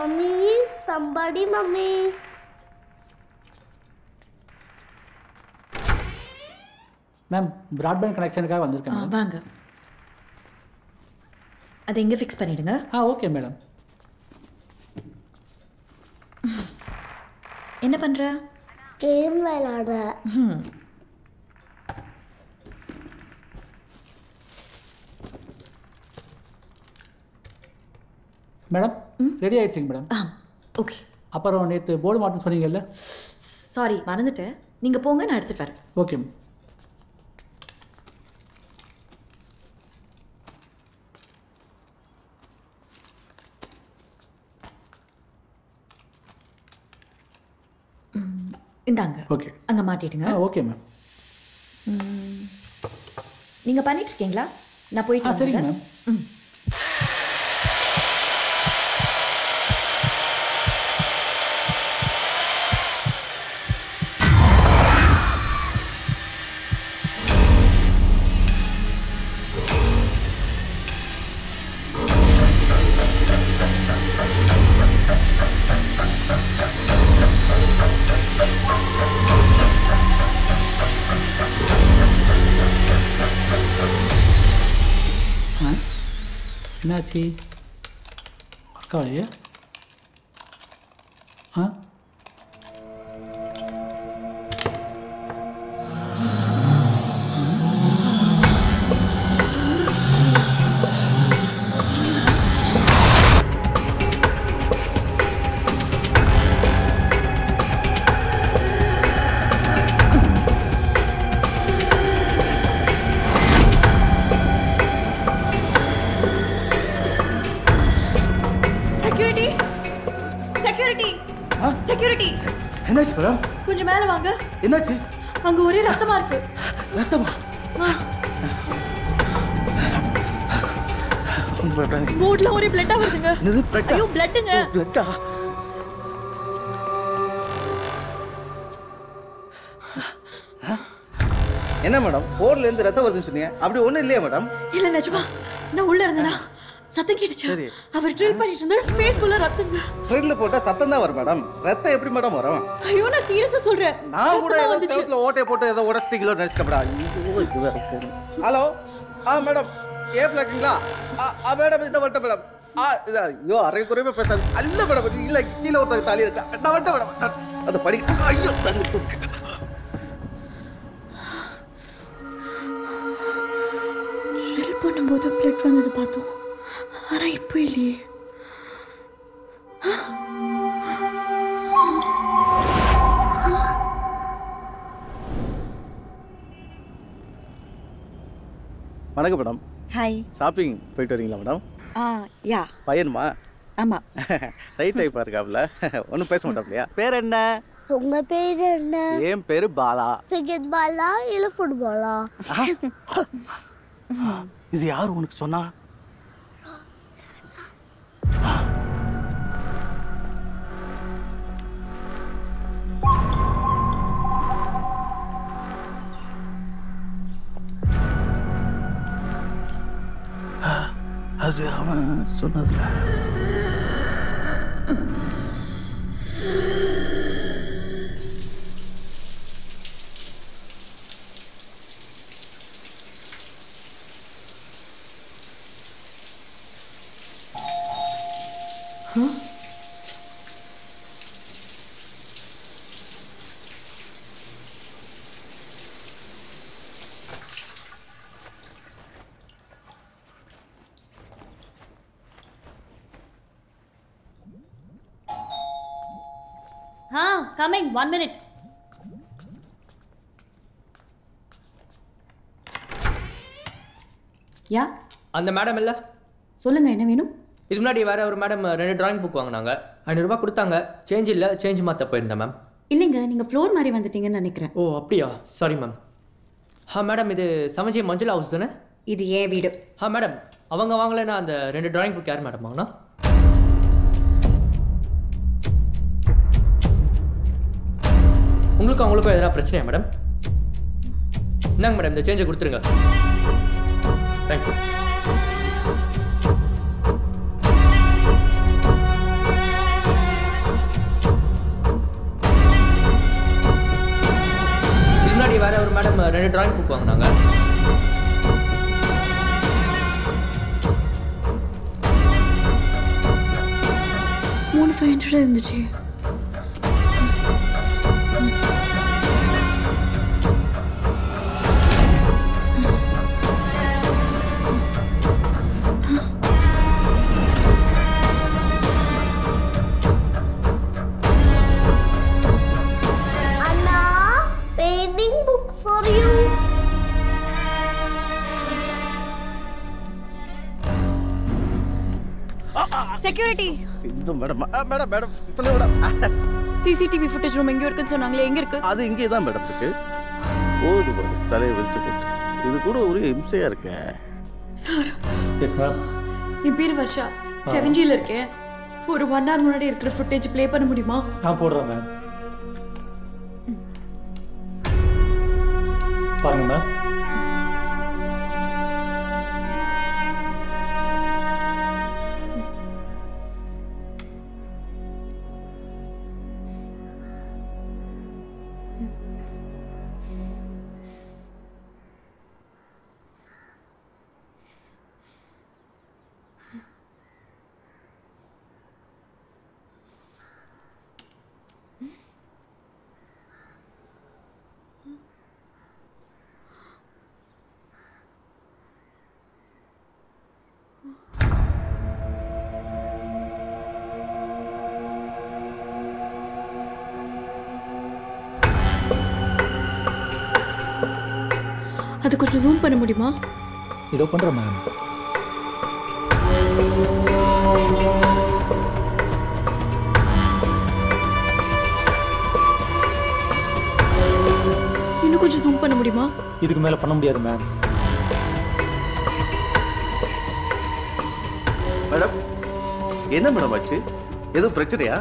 Mummy somebody mummy ma'am broadband கனெக்ஷனுக்காக வந்திருக்கேன் ஆ மேடம் வாங்க அதை இங்கே ஃபிக்ஸ் பண்ணிடுங்க ஆ ஓகே மேடம் என்ன பண்ணுற கேம் விளையாட மேடம் ரெடி ஆயிடுச்சிங்க மேடம் ஆ ஓகே அப்புறம் நேற்று போர்டு மாட்டோம் சொன்னீங்கல்ல சாரி மறந்துட்டேன் நீங்கள் போங்க நான் எடுத்துகிட்டு வரேன் ஓகே மேம் இந்தாங்க ஓகே அங்கே மாட்டிடுங்க ஆ ஓகே மேம் நீங்கள் பண்ணிட்டு இருக்கீங்களா நான் போயிட்டு ஆ சரிங்க வந்துடுறேன். மேம் ஆ என்னாச்சு அக்காவையே ஆ செக்யூரிட்டி செக்யூரிட்டி செக்யூரிட்டி என்னாச்சு மேடம் கொஞ்சம் மேலே வாங்க என்னாச்சு அங்கே ஒரே ரத்தமா இருக்கு ரத்தமா ஒன்றும் பயப்படாதீங்க போர்ட்ல ஒரே பிளட்டா வருதுங்க என்னது பிளட்டா ஐயோ பிளட்டுங்க பிளட்டா என்ன மேடம் போர்ல இருந்து ரத்தம் வருதுன்னு சொன்னீங்க அப்படி ஒண்ணும் இல்லையா மேடம் இல்ல நிஜமா நான் உள்ள இருந்தேனா சத்தம் கேட்டுச்சு சரி. அவர் ட்ரில் பண்ணிட்டு இருந்தா ஃபேஸ் ஃபுல்லா ரத்தங்க ட்ரெயின்ல போட்டா சத்தம் தான் வரும் மேடம் ரத்தம் எப்படி மேடம் வரும் ஐயோ நான் சீரியஸா சொல்றேன் நான் கூட ரத்தமா ஏதோ வந்துச்சு. செவத்துல ஓட்டையை போட்டு ஏதோ உடச்சிட்டீங்களோ நினைச்சிட்டேன் ஐயோ இது வேற phone. ஹலோ ஆ மேடம் ஏ பிளாக்குங்களா ஆ மேடம் இந்த வந்துட்டேன் மேடம் ஆ இது ஐயோ அரை குறைவே பேசாது அல்ல மேடம் இல்ல கீழே ஒருத்தர் தாலி இருக்கா நான் வந்துட்டேன் மேடம் அந்த படி ஐயோ தள்ளி தூக்கு ட்ரில் பண்ணும்போது பிளட் வந்தது பார்த்தோம் ஆனா இப்போ இல்லையே வணக்கம் மேடம் ஹாய் ஷாப்பிங் போயிட்டு வரீங்களா மேடம் ஆ யா பையனுமா ஆமாம் சை டைப்பாக இருக்காப்ல ஒன்றும் பேச மாட்டாப்லையா பேர் என்ன உங்க பேர் என்ன என் பேரு பாலா கிரிக்கெட் பாலா இல்ல ஃபுட்பாலா இது யார் உனக்கு சொன்னா அது அவன் சொன்னதுல ah coming one minute yeah அந்த மேடம் இல்லை சொல்லுங்க என்ன வேணும் இதுக்கு முன்னாடி வேற ஒரு மேடம் ரெண்டு டிராயிங் புக் வாங்கினாங்க ஐநூறுரூபா கொடுத்தாங்க சேஞ்ச் இல்லை சேஞ்ச் மாற்ற போயிருந்தேன் மேம் இல்லைங்க நீங்க ஃப்ளோர் மாதிரி வந்துட்டீங்கன்னு நினைக்கிறேன் ஓ அப்படியா சாரி மேம் ஆ மேடம் இது சமஜி மஞ்சுளா ஹவுஸ் தானே இது ஏன் வீடு ஆ மேடம் அவங்க வாங்கலைன்னா அந்த ரெண்டு டிராயிங் புக் யார் மேடம் வாங்கினா உங்களுக்கும் அவங்களுக்கும் எதனா பிரச்சனையா மேடம் இந்தாங்க மேடம் இந்த சேஞ்சை கொடுத்துருங்க தேங்க்யூ அப்புறம் மேடம் ரெண்டு டிராயிங் புக் வாங்கினாங்க மூணு ஃபைவ் ஹண்ட்ரட் இருந்துச்சு அண்ணா painting book for you security இந்த மேடம் மேடம் மேடம் இப்போ மேடம் சிசிடிவி ஃபுட்டேஜ் ரூம் எங்கே இருக்குன்னு சொன்னாங்களே எங்கே இருக்கு அது இங்கே தான் மேடம் இருக்கு போது பாரு தலையை விரிச்சு போட்டு இது கூட ஒரு இம்சையா இருக்கே சார் எஸ் மேம் என் பேர் வர்ஷா செவன்ஜியில் இருக்கேன் ஒரு ஒன் ஹவர் முன்னாடி இருக்கிற ஃபுட்டேஜ் ப்ளே பண்ண முடியுமா நான் போடுறேன் மேம் பாருங்க மேம் அது கொஞ்சம் ஜூம் பண்ண முடியுமா இதோ பண்ணுறேன் மேம் இன்னும் கொஞ்சம் ஜூம் பண்ண முடியுமா இதுக்கு மேலே பண்ண முடியாது மேம் மேடம் என்ன மேடம் ஆச்சு எதுவும் பிரச்சனையா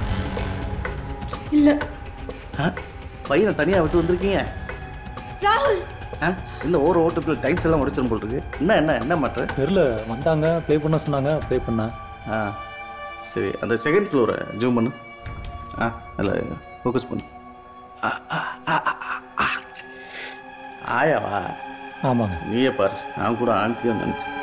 இல்லை ஆ? பையனை தனியாக விட்டு வந்திருக்கீங்க ராகுல் ஆ? இன்னும் ஒரு ஓட்டத்தில் டைல்ஸ் எல்லாம் உடைச்சிடும் போல் இருக்கு என்ன என்ன என்ன மாற்று தெரில வந்தாங்க ப்ளே பண்ண சொன்னாங்க ப்ளே பண்ணேன் ஆ சரி அந்த செகண்ட் ஃப்ளோரை ஜூம் பண்ணு ஆ அதில் ஃபோக்கஸ் பண்ணு ஆ, ஆ, ஆ, ஆ, ஆ, ஆ. ஆயாவா ஆமாங்க நீயே பாரு நான் கூட ஆண்டியும் நினச்சேன்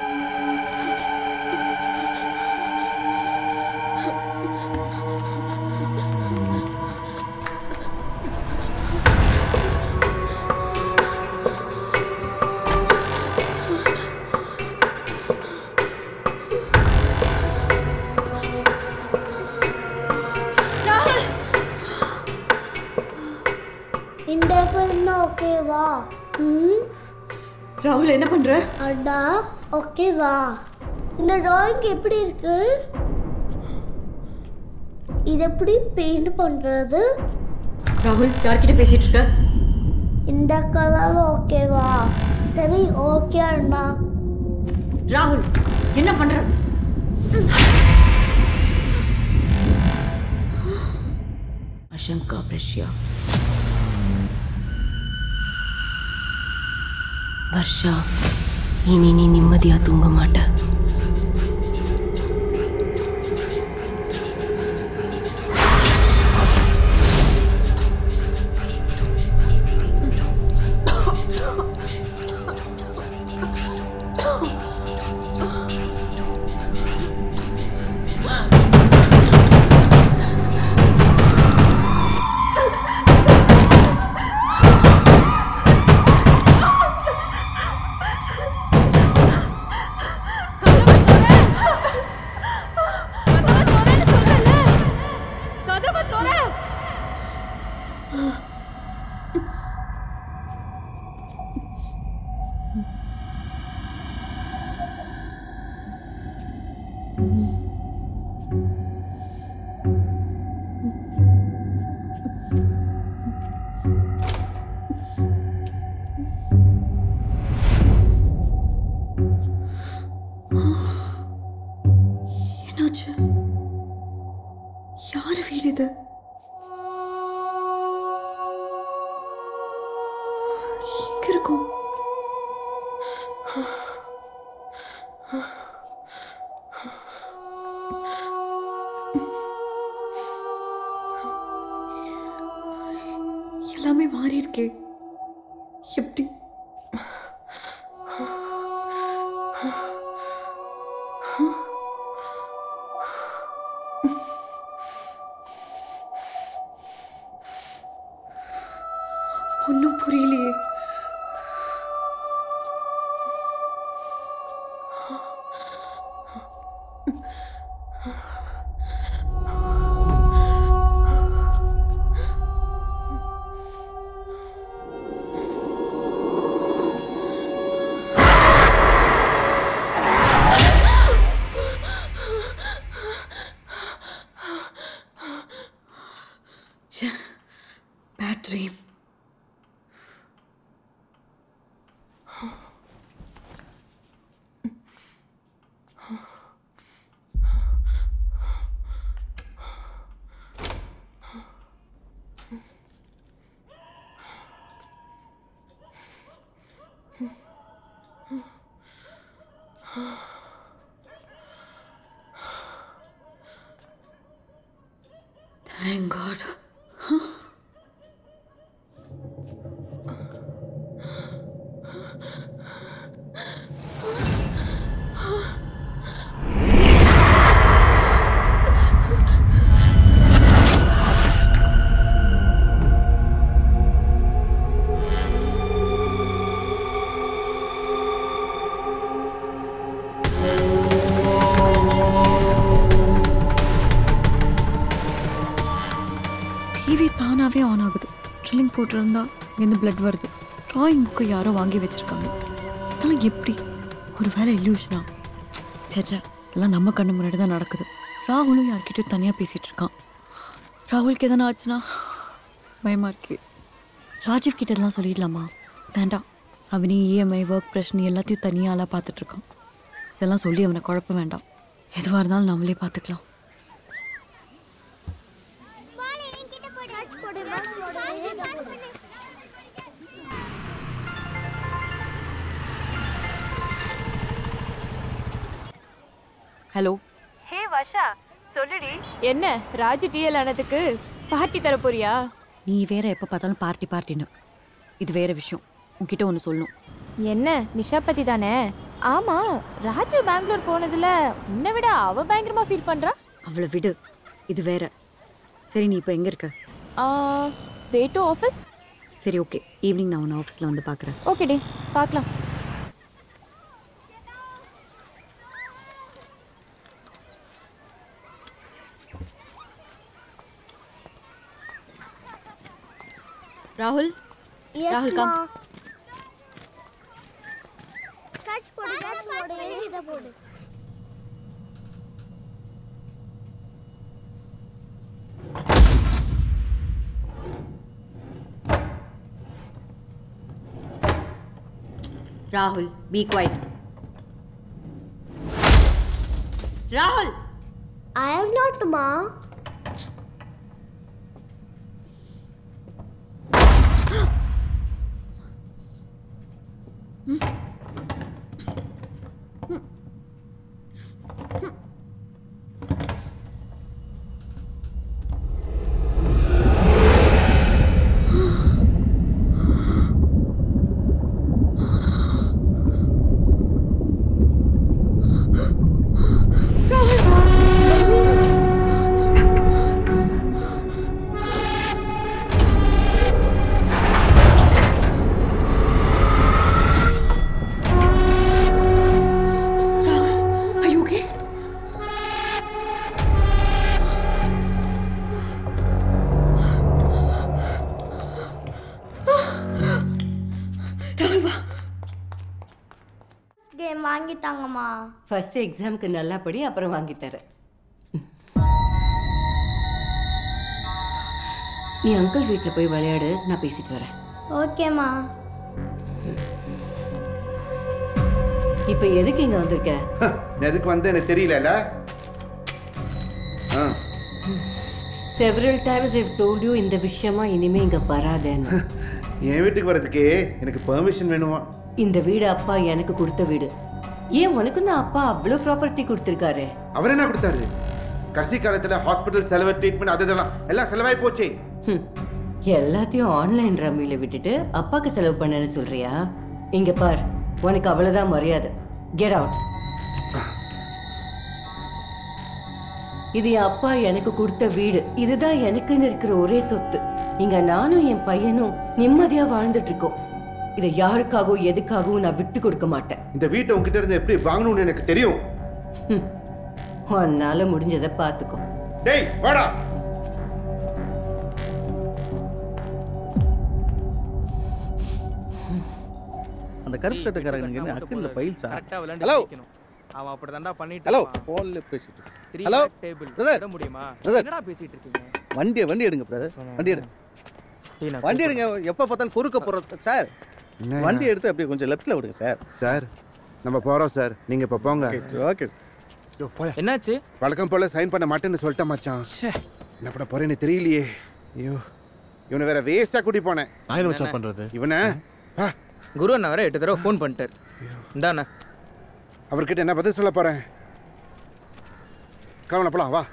இந்த பெண்ணா ஓகேவா ம் ராகுல் என்ன பண்ற அண்ணா ஓகேவா இந்த டிராயிங் எப்படி இருக்கு இது எப்படி பெயிண்ட் பண்றது ராகுல் யார்கிட்ட பேசிட்டு இருக்க இந்த கலர் ஓகேவா சரி ஓகே அண்ணா ராகுல் என்ன பண்ற அசங்கா பிரஷ்யா வர்ஷா இனி நீ நிம்மதியா தூங்க மாட்ட என்னாச்சு யார் வீடு இது எங்க இருக்கும் எல்லாமே மாறி இருக்கே தேங்க் காட் டிவி தானாகவே ஆன் ஆகுது ட்ரில்லிங் போட்டிருந்தா இங்கேருந்து பிளட் வருது ட்ராயிங் புக்கு யாரோ வாங்கி வச்சிருக்காங்க அதெல்லாம் எப்படி ஒரு வேலை இல்லூஷனா சேச்சா எல்லாம் நம்ம கண்ணு முன்னாடி தான் நடக்குது ராகுலும் யார்கிட்டயும் தனியாக பேசிகிட்டு இருக்கான் ராகுலுக்கு எதனா ஆச்சுன்னா பயமாக இருக்கு ராஜீவ் கிட்ட இதெல்லாம் சொல்லிடலாமா வேண்டாம் அவனே இஎம்ஐ ஒர்க் பிரச்சனை எல்லாத்தையும் தனியாலாம் பார்த்துட்டு இருக்கான் இதெல்லாம் சொல்லி அவனை குழப்ப வேண்டாம் எதுவாக இருந்தாலும் நம்மளே பார்த்துக்கலாம் ஹலோ ஹே வர்ஷா சொல்லுடி என்ன ராஜு டிஎல் ஆனதுக்கு பார்ட்டி தர போறியா நீ வேற எப்போ பார்த்தாலும் பார்ட்டி பார்ட்டின்னு இது வேற விஷயம் உன்கிட்ட ஒன்று சொல்லணும் என்ன நிஷா பத்தி தானே ஆமா ராஜு பெங்களூர் போனதுல உன்னை விட அவ பயங்கரமா ஃபீல் பண்றா அவளை விடு இது வேற சரி நீ இப்போ எங்கே இருக்க வே டு ஆஃபீஸ் சரி ஓகே ஈவினிங் நான் உன்னை ஆஃபீஸில் வந்து பார்க்குறேன் ஓகே டி பார்க்கலாம் ராகுல் Yes, ராகுல் ma. கம் Catch போடு catch போடு இதை போடு ராகுல் பி குவைட் ராகுல் I am not ma. Are you okay? ராகுல் வா கேம் வாங்கிட்டாங்கம்மா ஃபர்ஸ்ட் எக்ஸாம்க்கு நல்லா படி அப்புறம் வாங்கி தரேன் நீ அங்கிள் வீட்டில் போய் விளையாடு நான் பேசிட்டு வரேன் ஓகேம்மா இப்போ எதுக்கு இங்கே வந்திருக்க எதுக்கு வந்து எனக்கு தெரியலல்ல ah several times I've told you இந்த விஷயமா இனிமே இங்கே வராதேன்னு என் வீட்டுக்கு வரதுக்கே எனக்கு பெர்மிஷன் வேணுமா இந்த வீடு அப்பா எனக்கு கொடுத்த வீடு ஏன் உனக்கு தான் அப்பா அவ்வளோ ப்ராப்பர்ட்டி கொடுத்துருக்காரு அவர் என்ன கொடுத்தாரு கடைசி காலத்துல ஹாஸ்பிட்டல் செலவு ட்ரீட்மெண்ட் அது இதெல்லாம் எல்லாம் செலவாய் போச்சே ஹம். எல்லாத்தையும் ஆன்லைன் ரம்மியில விட்டுட்டு அப்பாக்கு செலவு பண்ணேன்னு சொல்றியா இங்க பார் உனக்கு அவ்வளவுதான் மரியாதை கெட் அவுட் இது என் அப்பா எனக்கு கொடுத்த வீடு இதுதான் எனக்குன்னு இருக்கிற ஒரே சொத்து இங்க நானும் என் பையனும் நிம்மதியா வாழ்ந்துட்டு இருக்கோம் இதை யாருக்காகவும் எதுக்காகவும் நான் விட்டு கொடுக்க மாட்டேன் இந்த வீட்டை உங்ககிட்ட இருந்து எப்படி வாங்கணும்னு எனக்கு தெரியும் ஹம். உன்னால முடிஞ்சதை பார்த்துக்கோ டேய் வாடா அந்த கருப்பு சட்டக்காரங்க என்ன அக்கில் ஃபைல்ஸா கரெக்டா விளையாண்டு ஹலோ ஜெயிக்கணும். அவன் அப்படிதான்டா பண்ணிட்டு ஹலோ இருப்பான். ஃபோன்ல பேசிட்டு Three hello back table. Brother. விட முடியுமா Brother. என்னடா பேசிட்டு இருக்கீங்க வண்டியை வண்டி எடுங்க பிரதர் வண்டி எடுங்க டேய், நான் வண்டி எடுங்க எப்போ பார்த்தாலும் குறுக்க போறது சார் என்னய்யா? வண்டி எடுத்து அப்படியே கொஞ்சம் லெஃப்ட்ல விடுங்க சார் சார் நம்ம போறோம் சார் நீங்க இப்ப போங்க ஓகே யோ, போயா. என்னாச்சு வழக்கம் போல சைன் பண்ண மாட்டேன்னு சொல்லிட்டேன் மச்சான் என்ன பண்ண போறேன்னு தெரியலையே ஐயோ இவனை வேற வேஸ்டா கூட்டி போனேன் நான் என்ன மச்சான் பண்றது இவனை ஆ, குரு அண்ணா வேற எட்டு தடவை ஃபோன் பண்ணிட்டார் இந்தாண்ணா அவர்கிட்ட என்ன பதில் சொல்ல போகிறேன் கிளம்பலாம் போலாம் வா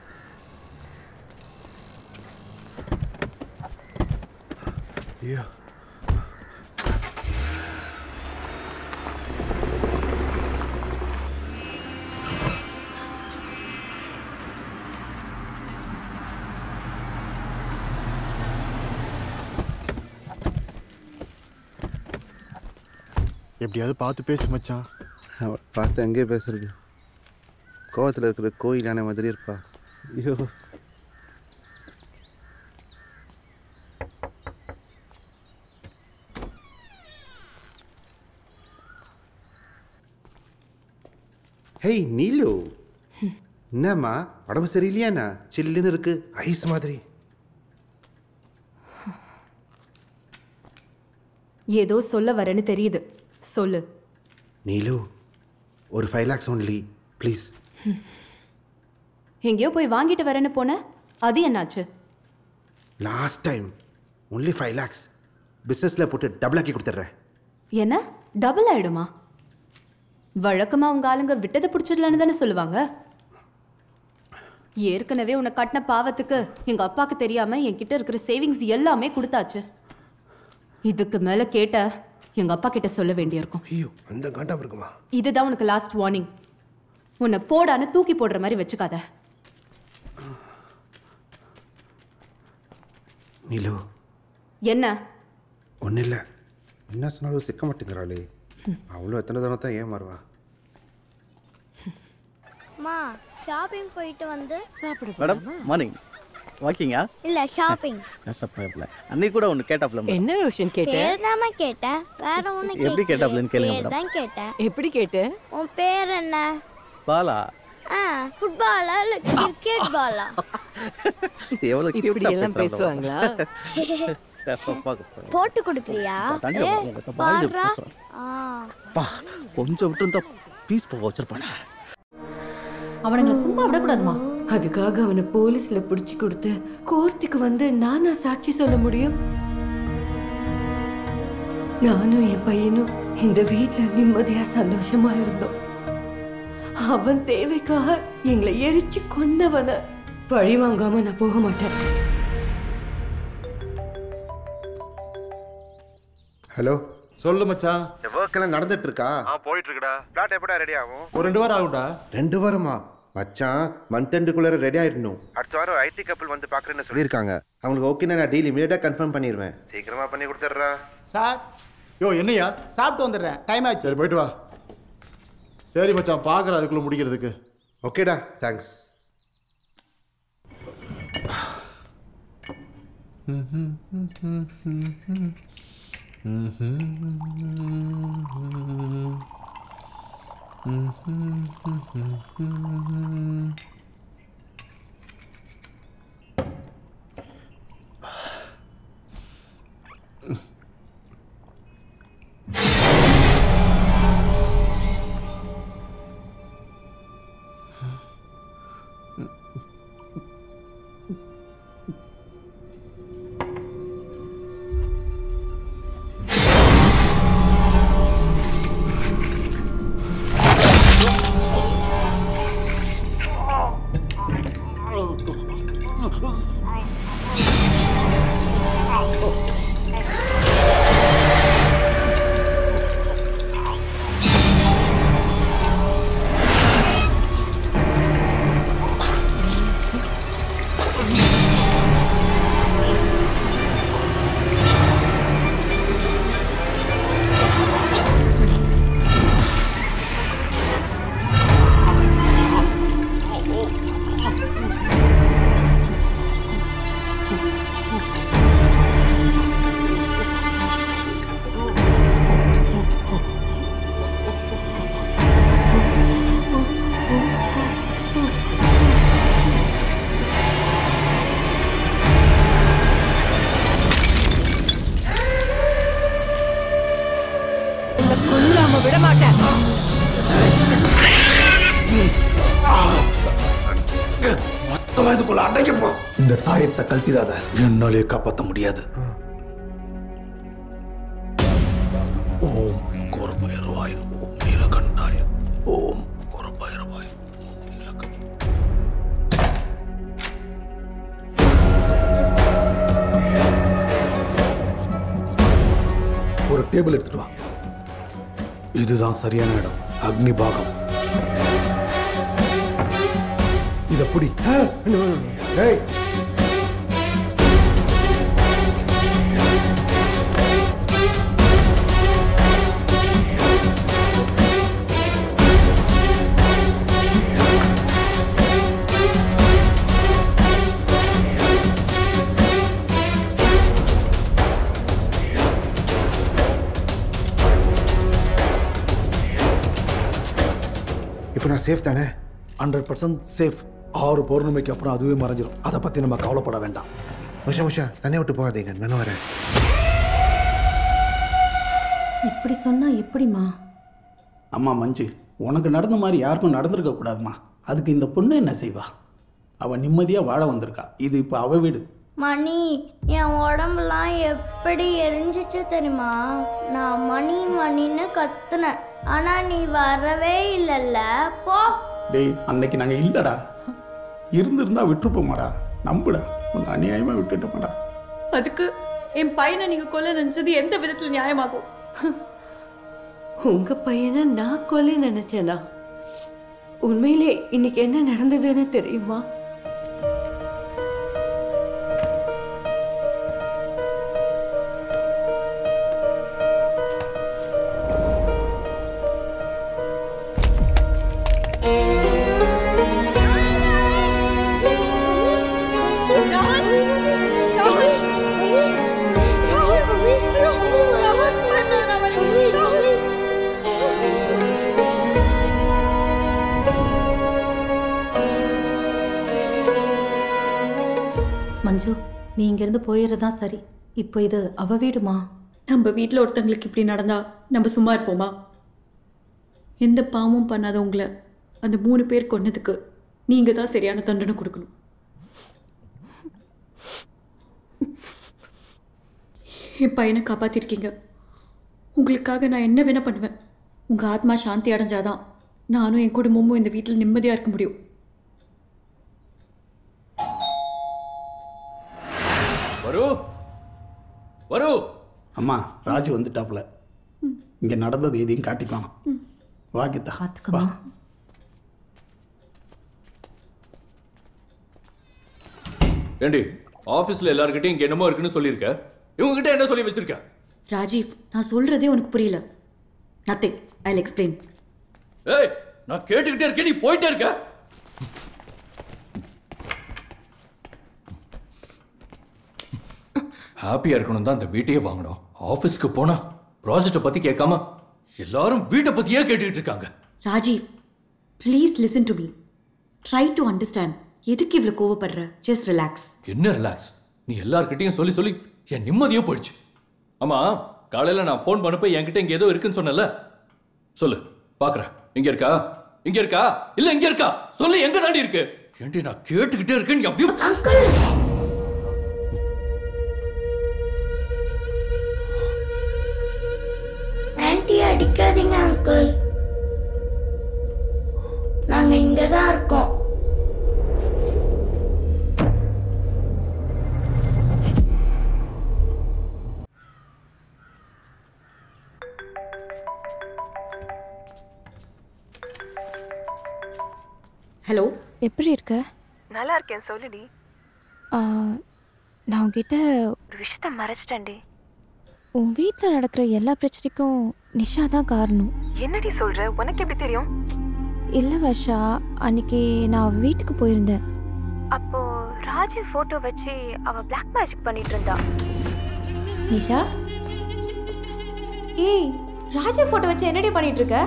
ஐயோ எப்படியாவது பார்த்து பேசு மச்சான் அவ பார்த்து எங்கேயே பேசுறது கோவத்தில் இருக்கிற கோயில் யானை மாதிரி இருப்பா ஐயோ ஹேய் நீலு என்னம்மா உடம்பு சரியில்லையாண்ணா சில்லுன்னு இருக்கு ஐஸ் மாதிரி ஏதோ சொல்ல வரேன்னு தெரியுது சொல்லு நீலு ஒரு ஃபைவ் லேக்ஸ் ஒன்லி ப்ளீஸ் எங்கேயோ போய் வாங்கிட்டு வரேன்னு போன அது என்னாச்சு last time only five lakhs பிஸ்னஸில் போட்டு டபுள் ஆக்கி கொடுத்துட்றேன் என்ன டபுள் ஆயிடுமா வழக்கமா உங்க ஆளுங்க விட்டதை பிடிச்சிடலான்னு தானே சொல்லுவாங்க ஏற்கனவே உன்னை கட்டின பாவத்துக்கு எங்க அப்பாக்கு தெரியாம என்கிட்ட இருக்கிற சேவிங்ஸ் எல்லாமே கொடுத்தாச்சு இதுக்கு மேல கேட்ட எங்க அப்பா கிட்ட சொல்ல வேண்டியிருக்கும் ஐயோ அந்த காண்டாம இருக்குமா இதுதான் உனக்கு லாஸ்ட் வார்னிங் உன்னை போடான்னு தூக்கி போடுற மாதிரி வச்சுக்காத நீலு என்ன ஒன்றும் இல்லை என்ன சொன்னாலும் சிக்க மாட்டேங்கிறாளே அவ்வளோ எத்தனை தடவை தான் ஏன் மாறுவா அம்மா ஷாப்பிங் போயிட்டு வந்து சாப்பிடு மேடம் மார்னிங் வாக்கிங்கா இல்ல ஷாப்பிங் நெசப்பாப்ல அன்னைக்கு கூட ஒன்று கேட்டாப்ல மேடம் என்ன ரோஷன் கேட்ட பேர் தாம்மா கேட்டேன் வேற ஒண்ணு எப்படி கேட்டாப்லன்னு கேளுங்க மேடம். தான் கேட்டேன் எப்படி கேட்ட உன் பேர் என்ன பாலா ஆ ஃபுட்பாலா இல்ல கிரிக்கெட் பாலா எவ்வளோ இப்படி எல்லாம் பேசுவாங்களா போட்டு கொடுக்குறியா தண்ணி ஏ, உங்க கிட்ட பாய்ஞ்சு பாருடா. கொடுக்குறேன். ஆ பா கொஞ்சம் விட்டு இருந்தா பீஸ் போக வச்சிருப்பானே அவனுங்களை சும்மா விடக்கூடாதுமா அதுக்காக அவனை போலீஸ்ல பிடிச்சு கொடுத்து கோர்ட்டுக்கு வந்து நானா சாட்சி சொல்ல முடியும் நானும் என் பையனும் இந்த வீட்ல நிம்மதியா சந்தோஷமா இருந்தோம் அவன் தேவைக்காக எங்களை எரிச்சு கொன்னவன பழி வாங்காம நான் போக மாட்டேன் ஹலோ சொல்லு மச்சான் ஒர்க் எல்லாம் நடந்துட்டு இருக்கா போயிட்டு இருக்கடா பிளாட் எப்படா ரெடி ஆகும் ஒரு ரெண்டு வாரம் ஆகும்டா ரெண்டு வாரமா மச்சான் மந்த் எண்டுக்குள்ளார ரெடி ஆயிடணும் அடுத்த வாரம் ஐடி கப்பல் வந்து பார்க்குறேன்னு சொல்லியிருக்காங்க அவங்களுக்கு ஓகேனா நான் டீல் இமீடியட்டாக கன்ஃபார்ம் பண்ணிடுவேன் சீக்கிரமா பண்ணி கொடுத்துட்றா சார் யோ என்னையா சாப்பிட்டு வந்துடுறேன் டைம் ஆச்சு சரி போயிட்டு வா சரி மச்சான் பார்க்குறேன் அதுக்குள்ள முடிக்கிறதுக்கு ஓகேடா தேங்க்ஸ் கொல்லாம விட மாட்டேன் மொத்தமா இதுக்குள்ள அடைக்கப்போ இந்த தாயத்தை கழட்டிடாத என்னாலே காப்பாற்ற முடியாது ஓம் கோர்மயர்வாய் ஓம் நீலகண்டாய ஓம் ஒரு பைரவாய் ஒரு டேபிள் எடுத்துட்டு வா இதுதான் சரியான இடம் அக்னி பாகம் இத புடி ஏய் இப்போ நான் சேஃப் தானே ஹண்ட்ரட் பர்சன்ட் சேஃப் ஆறு பௌர்ணமிக்கு அப்புறம் அதுவே மறைஞ்சிரும் அதை பற்றி நம்ம கவலைப்பட வேண்டாம் உஷா உஷா தனியாக விட்டு போகாதீங்க நானும் வரேன் இப்படி சொன்னா எப்படிம்மா அம்மா மஞ்சு உனக்கு நடந்த மாதிரி யாருக்கும் நடந்திருக்க கூடாதும்மா அதுக்கு இந்த பொண்ணு என்ன செய்வா அவள் நிம்மதியாக வாழ வந்திருக்கா இது இப்போ அவ வீடு மணி என் உடம்புலாம் எப்படி எரிஞ்சிச்சு தெரியுமா நான் மணி மணின்னு கத்துனேன் ஆனா நீ வரவே இல்லைல்ல போ டேய் அன்னைக்கு நாங்கள் இல்லைடா இருந்திருந்தா விட்டுருப்போமாடா நம்புடா உன்னை அநியாயமாக விட்டுட்டோமாடா அதுக்கு என் பையனை நீங்க கொல்ல நினைச்சது எந்த விதத்துல நியாயமாகும் உங்க பையனை நான் கொலை நினைச்சேனா உண்மையிலே இன்னைக்கு என்ன நடந்ததுன்னு தெரியுமா மஞ்சு நீ இங்கேருந்து போயிடுறதான் சரி இப்போ இது அவ வீடுமா நம்ம வீட்டில் ஒருத்தங்களுக்கு இப்படி நடந்தா நம்ம சும்மா இருப்போமா எந்த பாவமும் பண்ணாத உங்களை அந்த மூணு பேர் கொன்னதுக்கு நீங்க தான் சரியான தண்டனை கொடுக்கணும் என் பையனை காப்பாத்திருக்கீங்க உங்களுக்காக நான் என்ன வேணா பண்ணுவேன் உங்க ஆத்மா சாந்தி அடைஞ்சாதான் நானும் என் குடும்பமும் இந்த வீட்டில் நிம்மதியா இருக்க முடியும் வரு வரு அம்மா ராஜு வந்துட்டாப்புல இங்கே நடந்தது எதையும் காட்டிக்கணும் வா கீதா வா ஏண்டி ஆபீஸ்ல எல்லார்கிட்டயும் இங்க என்னமோ இருக்குன்னு சொல்லியிருக்க இவங்க கிட்ட என்ன சொல்லி வச்சிருக்க ராஜீவ் நான் சொல்றதே உனக்கு புரியல நத்திங் ஐ எக்ஸ்பிளைன் ஏய் நான் கேட்டுக்கிட்டே இருக்கேன் நீ போயிட்டே இருக்க ஹாப்பியா இருக்கணும் தான் இந்த வீட்டையே வாங்கணும் ஆபீஸ்க்கு போனா ப்ராஜெக்ட்டை பத்தி கேட்காம எல்லாரும் வீட்டை பத்தியே கேட்டுக்கிட்டு இருக்காங்க Rajiv please listen to me try to understand எதுக்கு இவ்வளோ கோவப்படுற ஜஸ்ட் ரிலாக்ஸ் என்ன ரிலாக்ஸ் நீ எல்லார்கிட்டயும் சொல்லி சொல்லி என் நிம்மதியே போயிடுச்சு ஆமா காலையில நான் ஃபோன் பண்ணப்ப என்கிட்ட இங்க ஏதோ இருக்குன்னு சொன்னல சொல்லு பாக்குறேன் இங்க இருக்கா இங்க இருக்கா இல்ல இங்க இருக்கா சொல்லு எங்க தாண்டி இருக்கு ஏண்டி நான் கேட்டுக்கிட்டே இருக்கேன் நீ அப்படியே ஆன்ட்டி அடிக்காதீங்க அங்கிள் நாங்க இங்க தான் இருக்கோம் ஹலோ எப்படி இருக்க நல்லா இருக்கேன் சொல்லுடி ஆ, நான் உன்கிட்ட ஒரு விஷயத்த மறைச்சிட்டேன்டி உன் வீட்டில் நடக்கிற எல்லா பிரச்சனைக்கும் நிஷா தான் காரணம் என்னடி சொல்ற உனக்கு எப்படி தெரியும் இல்லை வர்ஷா அன்னைக்கு நான் அவ வீட்டுக்கு போயிருந்தேன் அப்போ ராஜு போட்டோ வச்சு அவ பிளாக் மேஜிக் பண்ணிட்டு இருந்தா நிஷா ஏய் ராஜு போட்டோ வச்சு என்னடி பண்ணிட்டு இருக்க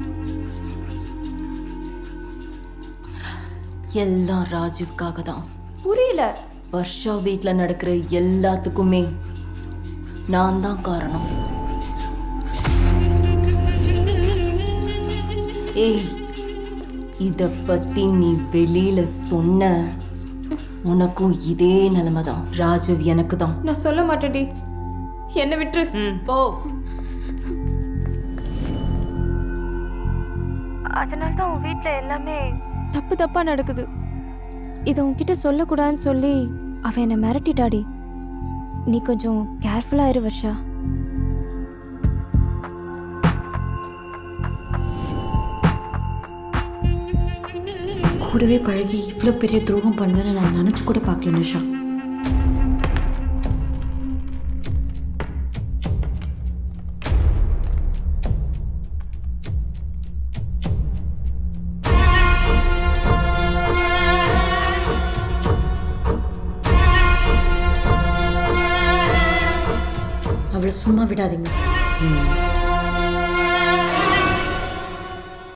எல்லாம் ராஜீவ்காக தான் புரியல வர்ஷா வீட்ல நடக்கிற எல்லாத்துக்குமே நான் தான் காரணம் ஏய் இத பத்தி நீ வெளியில சொன்ன உனக்கும் இதே நிலைமை தான் ராஜீவ் எனக்கு தான் நான் சொல்ல மாட்டேன்டி என்ன விட்டுரு போ அதனால தான் உன் வீட்டில் எல்லாமே தப்பு தப்பா நடக்குது இதை உன்கிட்ட சொல்லக்கூடாதுன்னு சொல்லி அவன் என்னை மிரட்டிட்டாடி நீ கொஞ்சம் கேர்ஃபுல்லாக இரு வர்ஷா கூடவே பழகி இவ்வளோ பெரிய துரோகம் பண்ணுவேன்னு நான் நினச்சி கூட பார்க்கல நிஷா அவளை சும்மா விடாதீங்க